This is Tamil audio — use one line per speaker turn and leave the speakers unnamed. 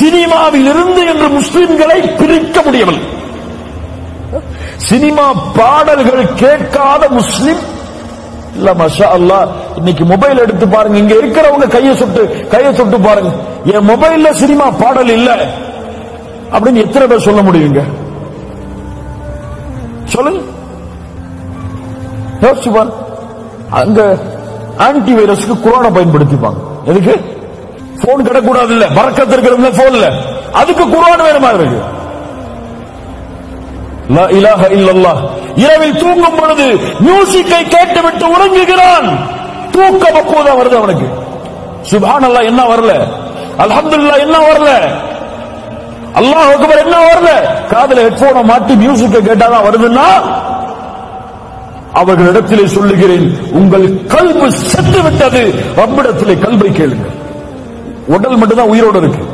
சினிமாவில் இருந்து என்று முஸ்லிம்களை பிரிக்க முடியவில்லை சினிமா பாடல்கள் கேட்காத முஸ்லிம் இல்ல மஷா அல்லாஹ் இன்னைக்கு மொபைல் எடுத்து பாருங்க இங்க இருக்கிறவங்க கையை சுட்டு கையை சுட்டு பாருங்க என் மொபைல்ல சினிமா பாடல் இல்ல அப்படின்னு எத்தனை பேர் சொல்ல முடியுங்க சொல்லுங்க யோசிச்சு பாருங்க அங்க ஆன்டி வைரஸ்க்கு குரோனா பயன்படுத்திப்பாங்க எதுக்கு போன் கிடக்கூடாது இல்ல பறக்கத்து இருக்கிறவங்க போன்ல அதுக்கு குரான் வேணுமா இருக்கு லா இலாஹ இல்லல்லாஹ் இரவில் தூங்கும் பொழுது மியூசிக்கை கேட்டுவிட்டு உறங்குகிறான் தூக்கம் அப்போதான் வருது அவனுக்கு சுபான் அல்லாஹ் என்ன வரல அல்ஹம்துலில்லாஹ் என்ன வரல அல்லாஹ் அக்பர் என்ன வரல காதுல ஹெட்போனை மாட்டி மியூசிக்கை கேட்டாதான் வருதுன்னா அவர்களிடத்திலே சொல்லுகிறேன் உங்கள் கல்வு செத்து விட்டது ரப்பிடத்திலே கல்வை கேளுங்க உடல் மட்டும்தான் உயிரோடு இருக்கு